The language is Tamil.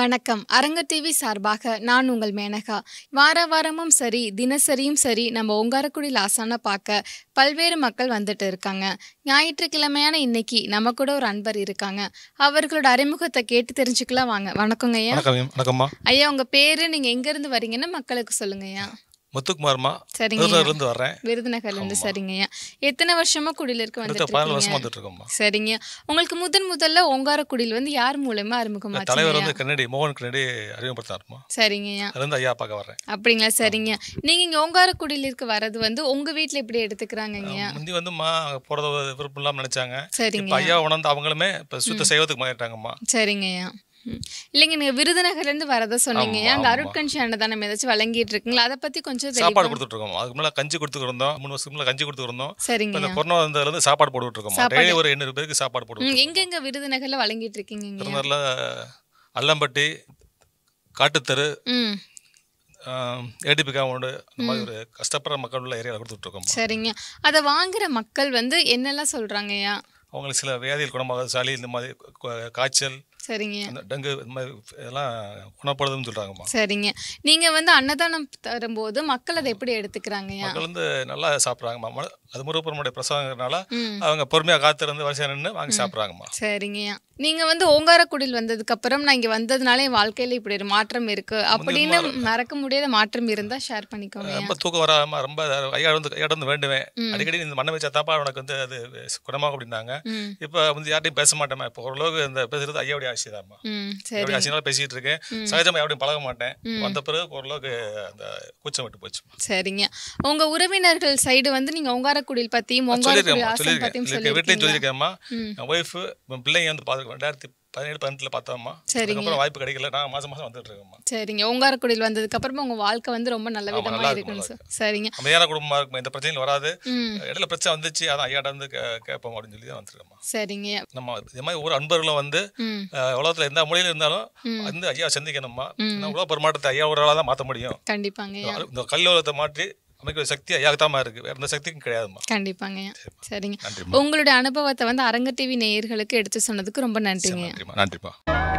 வணக்கம் அரங்க டிவி சார்பாக நான் உங்கள் மேனகா வார வாரமும் சரி தினசரியும் சரி நம்ம ஒங்காரக்குடி லாசான பார்க்க பல்வேறு மக்கள் வந்துட்டு இருக்காங்க ஞாயிற்றுக்கிழமையான இன்னைக்கு நம்ம கூட ஒரு அன்பர் இருக்காங்க அவர்களோட அறிமுகத்தை கேட்டு தெரிஞ்சுக்கலாம் வாங்க வணக்கங்க ஐயா வணக்கம் வணக்கம்மா ஐயா உங்க பேரு நீங்க எங்க இருந்து வரீங்கன்னு மக்களுக்கு சொல்லுங்க ஐயா முத்துக்குமார்மா சரிங்க ஐயா. இருந்து வர்றேன் விருதுநகர்ல இருந்து சரிங்க ஐயா எத்தனை வருஷமா குடியிலிருக்கு அடுத்த வந்துட்டு பதினாலு வருஷமா இருக்கீங்க வந்துட்டு இருக்கோம்மா சரிங்க உங்களுக்கு முதன் முதல்ல ஓங்காரக்குடியில் வந்து யார் மூலமா அறிமுகமாச்சுங்க தலைவர் ஐயா? வந்து கன்னடி மோகன் கன்னடி அறிமுகப்படுத்தாருமா சரிங்க ஐயா அதுல இருந்து ஐயா பார்க்க வர்றேன் அப்படிங்களா சரிங்க நீங்க இங்க ஓங்காரக்குடியிலிருக்கு வர்றது வந்து உங்க வீட்ல எப்படி எடுத்துக்கிறாங்கய்யா முந்தி வந்துமா அங்க போறது விருப்பம் இல்லாம நினைச்சாங்க சரிங்க இப்ப ஐயா உணர்ந்து அவங்களுமே இப்ப சுத்த செய்வதுக்கு மாறிட்டாங்கம்மா சரிங்கய்யா ம். இல்லைங்க நீங்க விருதுநகர்ல இருந்து வரதா சொன்னீங்க ஆமா, அங்க ஆமா. அருட்கஞ்சி அன்னதானம் ஏதாச்சும் வழங்கிட்டு இருக்குங்களா அதை பத்தி கொஞ்சம் சாப்பாடு தெளிவா கொடுத்துட்டு இருக்கோம் அதுக்கு முன்னால கஞ்சி கொடுத்துட்டு இருந்தோம் மூணு வருஷத்துக்கு முன்னால கஞ்சி கொடுத்துட்டு இருந்தோம் இப்ப சரிங்க இந்த கொரோனா வந்ததுல இருந்து சாப்பாடு போட்டுட்டு இருக்கோம் சாப்பாடு. டெய்லி ஒரு எண்ணூறு பேருக்கு சாப்பாடு ம், போட்டு எங்கெங்க விருதுநகர்ல வழங்கிட்டு இருக்கீங்க திருநெல்வேலில அல்லம்பட்டி காட்டுத்தெரு ம் ஏடிபி காமௌண்டு அந்த மாதிரி ஒரு கஷ்டப்படுற மக்கள் உள்ள ஏரியாவில் கொடுத்துட்டு இருக்கோம் சரிங்க அதை வாங்குற மக்கள் வந்து என்னெல்லாம் சொல்றாங்கய்யா அவங்களுக்கு சில வியாதிகள் குணமாகாது சளி இந்த மாதிரி கு- காய்ச்சல் சரிங்க அந்த டெங்கு இந்த மாதிரி இதெல்லாம் குணப்படுதுன்னு சொல்றாங்கம்மா சரிங்க நீங்க வந்து அன்னதானம் தரும்போது மக்கள் அதை எப்படி எடுத்துக்கிறாங்கய்யா மக்கள் வந்து நல்லா சாப்பிட்றாங்கம்மா ம- அது முருகப்பெருமாடைய பிரசாதங்கிறனால ம் அவங்க பொறுமையா காத்திருந்து வரிசையா நின்று வாங்கி சாப்பிட்றாங்கம்மா சரிங்கய்யா நீங்க வந்து ஓங்காரக்குடியில் வந்ததுக்கு அப்புறம் நான் இங்க வந்ததுனால என் வாழ்க்கையில இப்படி ஒரு மாற்றம் இருக்கு அப்படின்னு மறக்க முடியாத மாற்றம் இருந்தா ஷேர் பண்ணிக்கோங்க ரொம்ப தூக்கம் வராம ரொம்ப ஐயா வந்து ஐயா வந்து வேண்டுவேன் ம். அடிக்கடி இந்த மண்ணை வச்சா தாப்பா உனக்கு வந்து அது குணமாகும் அப்படின்னாங்க ம் இப்போ வந்து யார்ட்டையும் பேச மாட்டேன் இப்போ ஓரளவுக்கு இந்த பேசுறது ஐயாவுடைய ஆசைதாம்மா ம் சரி ஐயாவுடைய ஆசைனால பேசிட்டு இருக்கேன் ம். சகஜமா யாருடையும் பழக மாட்டேன் ம். வந்த பிறகு ஓரளவுக்கு அந்த கூச்சம் விட்டு போச்சு சரிங்க உங்க உறவினர்கள் சைடு வந்து நீங்க ஓங்காரக்குடியில் பத்தியும் ஓங்காரக்குடி சொல்லியிருக்கேன் ஆசன் சொல்லியிருக்கேன் பத்தியும் இல்ல, வீட்லயும் சொல்லியிருக்கீங்களா சொல்லியிருக்கேன்மா ம் என் ஒய்ஃபு என் பிள்ளைங்க வந்து பார்த்துருக்கோம் ரெண்டாயிரத்தி பதினேழு பதினெட்டுல பார்த்தோம்மா சரிங்க. அதுக்கப்புறம் வாய்ப்பு கிடைக்கல நான் மாசம் மாசம் வந்துட்டு இருக்கேம்மா சரிங்க ஓங்காரக்குடியில் வந்ததுக்கு அப்புறமா உங்க வாழ்க்கை வந்து ரொம்ப நல்ல ஆமா, விதமா நல்லா இருக்கும், இருக்குன்னு நல்லா சொ- சரிங்க அமைதியான குடும்பமா இருக்கும் எந்த பிரச்சனையும் வராது ம் இடையில பிரச்சனை வந்துச்சு அதான் ஐயாட்ட வந்து கே- கேட்போம் அப்படின்னு சொல்லி தான் வந்திருக்கோம்மா சரிங்க நம்ம இது மாதிரி ஒரு அன்பர்களும் வந்து ம் அஹ், உலகத்துல எந்த மொழியில இருந்தாலும் ம். வந்து ஐயா சந்திக்கணுமா ம். ஏன்னா உலக பெருமாட்டத்தை ஐயா ஒரு ஆளாக தான் மாற்ற முடியும் கண்டிப்பாங்கய்யா இந்த கல்லூலகத்தை மாற்றி அமைக்கிற சக்தி ஐயாவுக்கு தான் இருக்கு வேற எந்த சக்திக்கும் கிடையாதுமா கண்டிப்பாங்கய்யா சரிங்க நன்றிம்மா உங்களுடைய அனுபவத்தை வந்து அரங்க டிவி நேயர்களுக்கு எடுத்து சொன்னதுக்கு ரொம்ப நன்றிங்க நன்றிம்மா நன்றிம்மா